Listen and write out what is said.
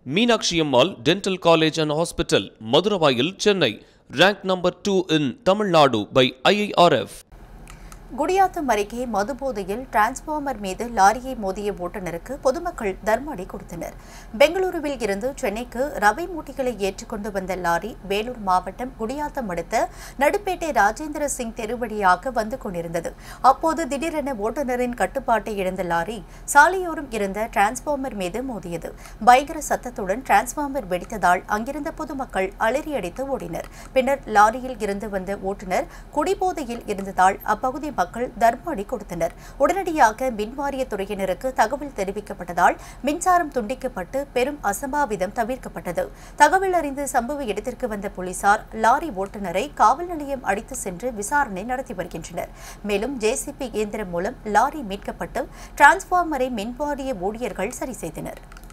Meenakshi Ammal dental college and hospital Maduravoyal Chennai rank number two in Tamil Nadu by IIRF Gudiyattam அருகே மதுபோதையில் transformer மீது லாரியை மோதிய ஓட்டுநருக்கு பொதுமக்கள் தர்ம அடி கொடுத்தனர் பெங்களூருவில் இருந்து சென்னைக்கு ரவை மூட்டைகளை ஏற்றிக்கொண்டு வந்த லாரி வேலூர் மாவட்டம் குடியாத்தம் அடுத்த நடுப்பேட்டை ராஜேந்திர சிங் தெரு வழியாக வந்து கொண்டிருந்தது அப்போது திடீரென ஓட்டுநரின் கட்டுப்பாட்டை இழந்த லாரி சாலையோரம் இருந்த டிரான்ஸ்பார்மர் மீது மோதியது பயங்கர சத்தத்துடன் டிரான்ஸ்பார்மர் வெடித்ததால் அங்கிருந்த பொதுமக்கள் அலறியடித்து ஓடினர் பின்னர் லாரியில் இருந்து வந்த ஓட்டுநர் குடிபோதையில் இருந்ததால் அப்பகுதி மக்கள் தர்ம அடி கொடுத்தனர் உடனடியாக மின்வாரிய துறையினருக்கு தகவல் தெரிவிக்கப்பட்டதால் மின்சாரம் துண்டிக்கப்பட்டு பெரும் அசம்பாவிதம் தவிர்க்கப்பட்டது தகவல் அறிந்து சம்பவ இடத்திற்கு வந்த போலீசார் லாரி ஓட்டுநரை காவல் நிலையம் அடித்து சென்று விசாரணை நடத்தி வருகின்றனர் மேலும் ஜேசிபி இயந்திரம் மூலம் லாரி மீட்கப்பட்டு டிரான்ஸ்பார்மரை மின்வாரிய ஊழியர்கள் சரி செய்தனர்